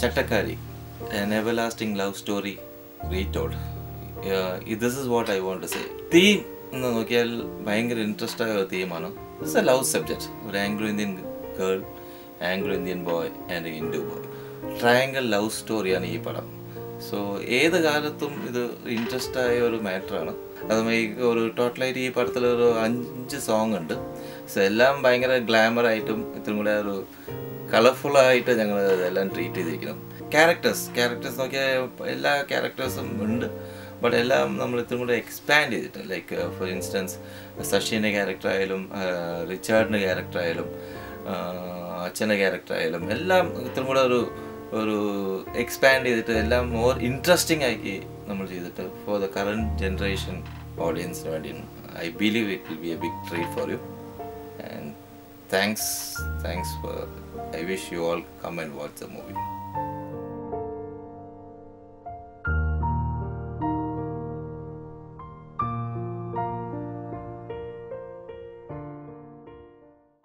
ചട്ടക്കാരി an everlasting love story retold uh, this is what i want to say theme എന്ന് നോക്കിയാൽ ഭയങ്കര interest ആയ ഒരു തീമാണ് ഇറ്റ്സ് എ ലവ് സബ്ജക്റ്റ് ഒരു Anglo Indian girl Anglo Indian boy and India boy triangle love സ്റ്റോറിയാണ് ഈ പടം സോ ഏത് കാലത്തും ഇത് ഇൻട്രസ്റ്റ് ആയ ഒരു മാറ്ററാണ് അതുമായി ഒരു ടോട്ടലായിട്ട് ഈ പടത്തിൽ ഒരു അഞ്ച് സോങ് ഉണ്ട് സോ എല്ലാം ഭയങ്കര ഗ്ലാമർ ആയിട്ടും ഇത്രയും കൂടെ ഒരു കളർഫുൾ ആയിട്ട് ഞങ്ങൾ ഇതെല്ലാം ട്രീറ്റ് ചെയ്തിരിക്കണം ക്യാരക്ടേഴ്സ് ക്യാരക്ടേഴ്സ് നോക്കിയാൽ എല്ലാ ക്യാരക്ടേഴ്സും ഉണ്ട് ബട്ട് എല്ലാം നമ്മൾ ഇത്രയും കൂടെ എക്സ്പാൻഡ് ചെയ്തിട്ട് ലൈക്ക് ഫോർ ഇൻസ്റ്റൻസ് ശശിൻ്റെ ക്യാരക്ടർ ആയാലും റിച്ചാർഡിൻ്റെ ക്യാരക്ടർ ആയാലും അച്ഛൻ്റെ ക്യാരക്ടർ ആയാലും എല്ലാം ഇത്രയും കൂടെ ഒരു ഒരു എക്സ്പാൻഡ് ചെയ്തിട്ട് എല്ലാം മോർ ഇൻട്രസ്റ്റിംഗ് ആക്കി നമ്മൾ ചെയ്തിട്ട് ഫോർ ദ കറണ്ട് ജനറേഷൻ ഓഡിയൻസിന് വേണ്ടി I believe it will be a big treat for you and thanks thanks for I wish you all come and watch the movie